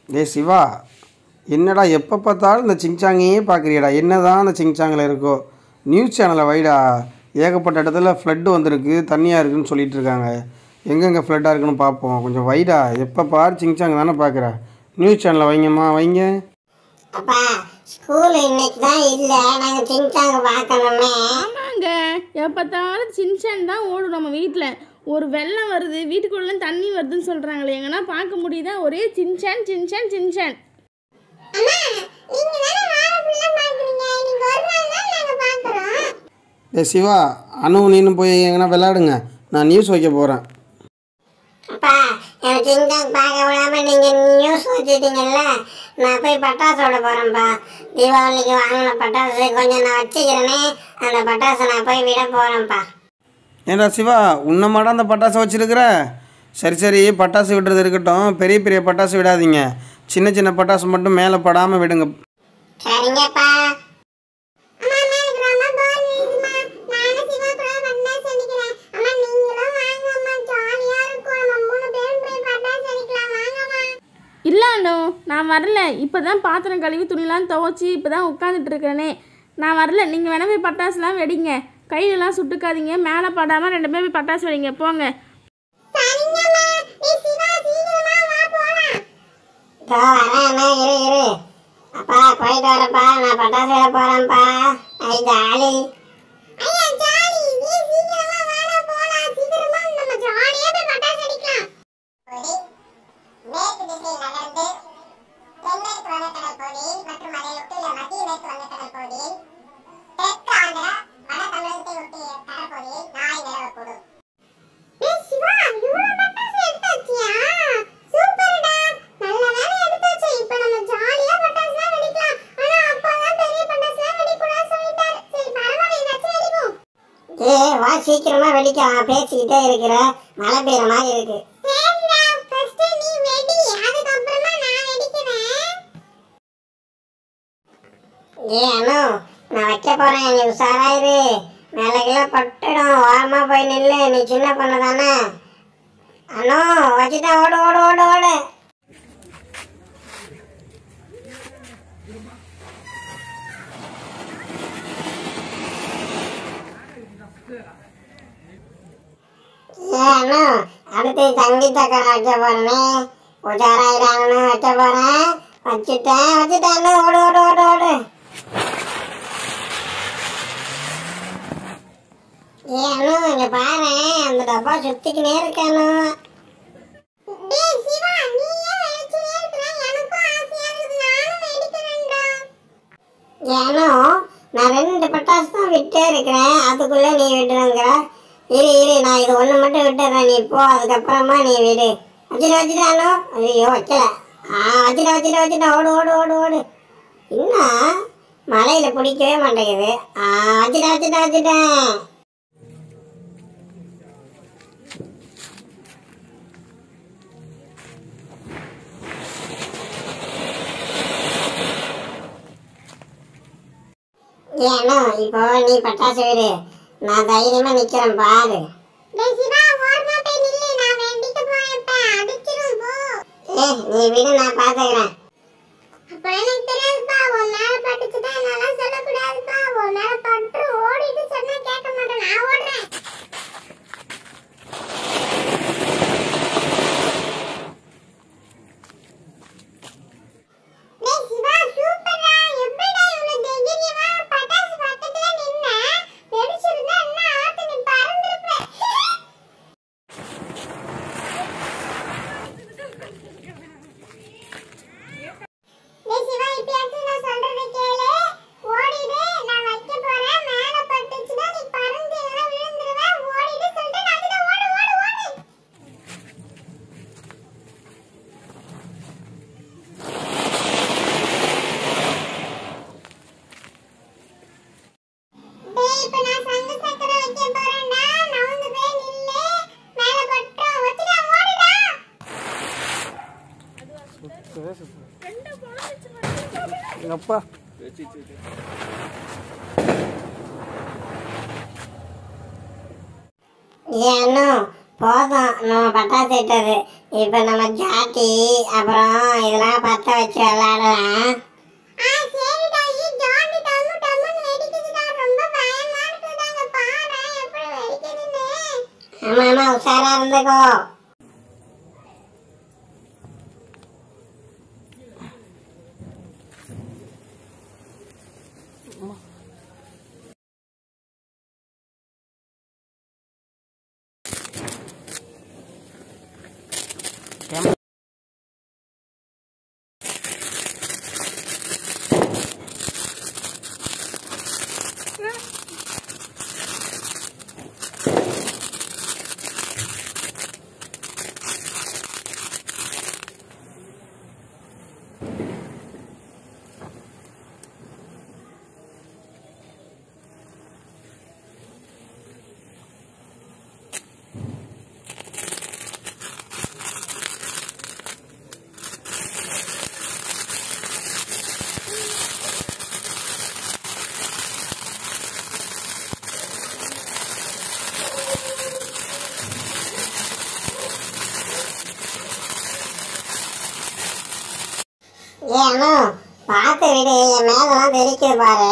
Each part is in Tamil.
டேய் சிவா என்னடா எப்போ பார்த்தாலும் இந்த சிங்சாங்கையே பார்க்குறியடா என்னதான் அந்த சிங்சாங்கில் இருக்கோ நியூஸ் சேனலை வைடா ஏகப்பட்ட இடத்துல ஃப்ளட்டு வந்திருக்கு தண்ணியாக இருக்குன்னு சொல்லிட்டு இருக்காங்க எங்கெங்கே ஃப்ளட்டாக இருக்குன்னு பார்ப்போம் கொஞ்சம் வைடா எப்போ பாரு சிங்சாங் தானே பார்க்குற நியூஸ் சேனலை வைங்கம்மா வைங்க அப்பா ஸ்கூல் இன்னைக்கு தான் இல்லை நாங்கள் சிங்சாங்க பார்க்கணுமே ஆமாங்க எப்போத்தாலும் சின்சான் தான் ஓடும் நம்ம வீட்டில் ஒரு வெள்ளம் வருது வீட்டுக்குள்ள தண்ணி வருதுன்னு சொல்கிறாங்களே எங்கன்னா பார்க்க முடியுதா ஒரே சின்சான் சின்சான் சின்சான் அம்மா நீங்க தானே வாரம் ஃபுல்லா பாக்குறீங்க இன்னைக்கு ஒரு நாள் தான் நாங்க பாக்குறோம் டேய் சிவா அனு நீனும் போய் எங்கன்னா விளையாடுங்க நான் நியூஸ் வைக்க போகிறேன் அப்பா எனக்கு சிங்சாங் பார்க்க விடாம நீங்க நியூஸ் வச்சுட்டீங்கல்ல நான் போய் பட்டாசு விட போறேன்ப்பா தீபாவளிக்கு வாங்கின பட்டாசு கொஞ்சம் நான் வச்சுக்கிறேனே அந்த பட்டாசை நான் போய் விட போறேன்ப்பா ஏன்டா சிவா உன்னமாடா அந்த பட்டாசு வச்சிருக்கிற சரி சரி பட்டாசு விடுறது இருக்கட்டும் பெரிய பெரிய பட்டாசு விடாதீங்க சின்ன சின்ன பட்டாசு மட்டும் மேலே படாமல் விடுங்க சரிங்கப்பா அம்மா எனக்கு ரொம்ப போர் அடிக்குதுமா நானும் சிவா கூட பட்டாசு அடிக்கிறேன் அம்மா நீங்களும் வாங்க அம்மா ஜாலியா இருக்கும் நம்ம மூணு பேரும் போய் பட்டாசு அடிக்கலாம் வாங்கம்மா இல்லை அண்ணோ நான் வரல இப்போ தான் பாத்திரம் கழுவி துணிலாம் துவைச்சி இப்போ தான் உட்காந்துட்டு இருக்கிறேனே நான் வரல நீங்கள் வேணா போய் பட்டாசுலாம் வெடிங்க கையிலலாம் சுட்டுக்காதீங்க மேலே படாமல் ரெண்டு பேரும் போய் பட்டாசு வெடிங்க போங்க சரிங்கம்மா நீ சிவா சீக்கிரமா வா போலாம் இதோ வரேன் இரு இரு அப்பா போயிட்டு வரப்பா நான் பட்டாசு விட போறேன்ப்பா ஐ ஜாலி ஐயா ஜாலி நீ சீக்கிரமா வாடா போலாம் சீக்கிரமா நம்ம ஜாலியா போய் பட்டாசு அடிக்கலாம் மேற்கு திசையில் நகர்ந்து தென்மேற்கு வங்கக்கடல் பகுதியில் மற்றும் அதை ஒட்டியுள்ள மத்திய மேற்கு வங்கக்கடல் பகுதியில் தெற்கு ஆந்திரா வட தமிழகத்தை ஒட்டிய கடற்பகுதியில் நாளை நிலவக்கூடும் ஏய் சிவா இவ்வளவு பட்டாசு எடுத்தாச்சியா சூப்பர்டா நல்ல வேலை எடுத்தாச்சு இப்போ நம்ம ஜாலியா பட்டாசுலாம் வெடிக்கலாம் ஆனா அப்பா தான் பெரிய பட்டாசுலாம் வெடிக்கூடாது சொல்லிட்டாரு சரி பரவாயில்ல என்னாச்சும் வெடிப்போம் ஏய் வா சீக்கிரமா வெடிக்கலாம் பேசிக்கிட்டே இருக்கிற மழை பெய்யுற மாதிரி இருக்கு சரிடா ஃபர்ஸ்ட் நீ வெடி அதுக்கப்புறமா நான் வெடிக்கிறேன் ஏய் அனு நான் வைக்க போறேன் நீ உஷாரா இரு மேலே கீழே பட்டுடும் ஓரமா போய் நில்லு நீ சின்ன பொண்ணு தானே அனு வச்சுட்டேன் ஓடு ஓடு ஓடு ஓடு ஏய் அனு அடுத்து சங்கீதக்கார வைக்க போறேனே உஷாராயிடாங்கன்னு வைக்க போறேன் வச்சுட்டேன் வச்சுட்டேன் அனு ஓடு ஓடு ஓடு ஓடு ஏய் அனு இங்க பாரு அந்த டப்பா சுத்திக்கினே இருக்கானு டேய் சிவா நீ ஏன் வெடிச்சிட்டே இருக்கற எனக்கும் ஆசையா இருக்குது நானும் வெடிக்கிறேன்டா ஏனோ நான் ரெண்டு பட்டாசு தான் விட்டே இருக்கிறேன் அதுக்குள்ள நீ விட்டுறங்கிற இரு இரு நான் இது ஒன்று மட்டும் விட்டுறேன் நீ போ அதுக்கப்புறமா நீ விடு வச்சுட்டு வச்சுட்டானோ ஐயோ வைக்கல ஆ வச்சுட்டு வச்சுட்டு வச்சுட்டு ஓடு ஓடு ஓடு ஓடு இன்னும் மலையில் பிடிக்கவே மாட்டேங்குது ஆ வச்சுட்டேன் வச்சுட்டேன் வச்சுட்டேன் ஏனோ இப்போ நீ பட்டாசு விடு நான் தைரியமா நிக்கிறேன் பாரு டேய் சிவா ஓரமா போய் நில்லு நான் வெடிக்க போறேன் அடிச்சிரும் போ ஏய் நீ விடு நான் பாத்துக்கறேன் அப்ப எனக்கு தெரியாதுப்பா உன் மேல பட்டுச்சுன்னா நல்லா சொல்லக்கூடாதுப்பா உன் மேல பட்டு ஓடிட்டு சொன்னா கேட்க மாட்டேன் நான் ஓடுறேன் டேய் சிவா சூப்பர்டா எப்படிடா இவ்வளவு தைரியமா பட்டாசு பக்கத்துல நின்ன வெடிச்சிருந்தா என்ன ஆத்து நீ பறந்திருப்ப டேய் சிவா இப்பயாச்சும் நான் சொல்றதை கேளு ஓடிடு நான் வைக்க போறேன் மேல பட்டுச்சுன்னா நீ பறந்து எல்லாம் விழுந்துருவ ஓடிடு சொல்லிட்டு நான் அதுல ஓடு ஓடு ஓடு டேய் இப்ப நான் சங்கு சக்கரம் வைக்க போறேன்டா நவுந்து போய் நில்லு மேல பட்டும் வச்சுடா ஓடுடா எங்கள் அப்பா ஏனோ போதும் நம்ம பட்டாசு இட்டது இப்போ நம்ம ஜாட்டி அப்புறம் இதெல்லாம் பற்ற வச்சு விளையாடலாம் ஆ சரிடா ஈ ஜாடி டம்மு டம்முன்னு வெடிக்குதுடா ரொம்ப பயமா இருக்குதாங்க பாரு எப்படி வெடிக்குதுன்னு ஆமாம் ஆமாம் உஷாரா இருந்துக்கோ ஏ அனு பார்த்து விடு என் மேலெல்லாம் தெரிக்குது பாரு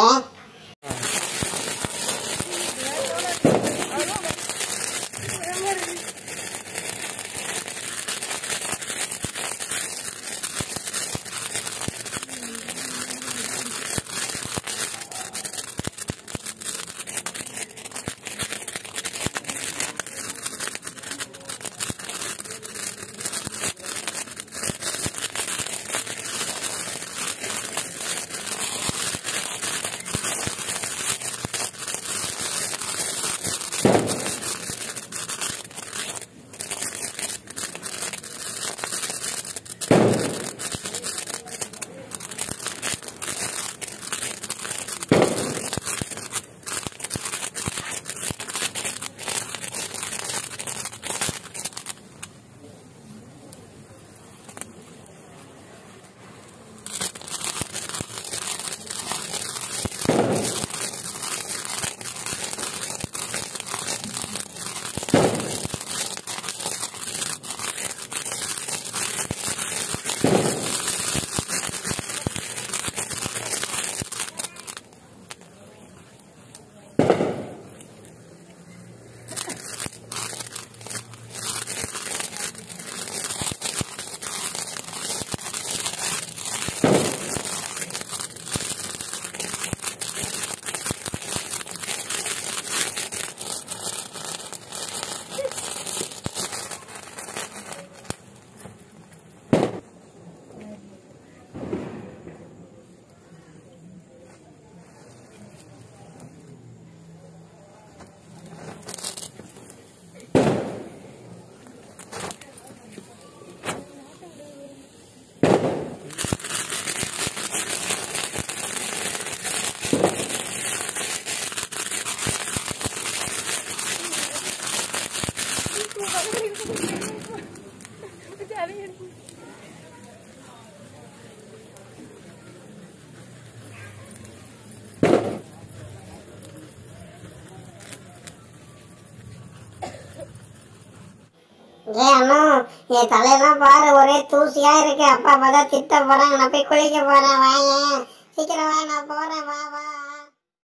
ஏ அண்ணா என் தலையெல்லாம் பாரு ஒரே தூசியா இருக்கு அப்பா பார்த்தா திட்ட போறாங்க நான் போய் குளிக்க போறேன் வாங்க சீக்கிரம் வா நான் போறேன் வா வா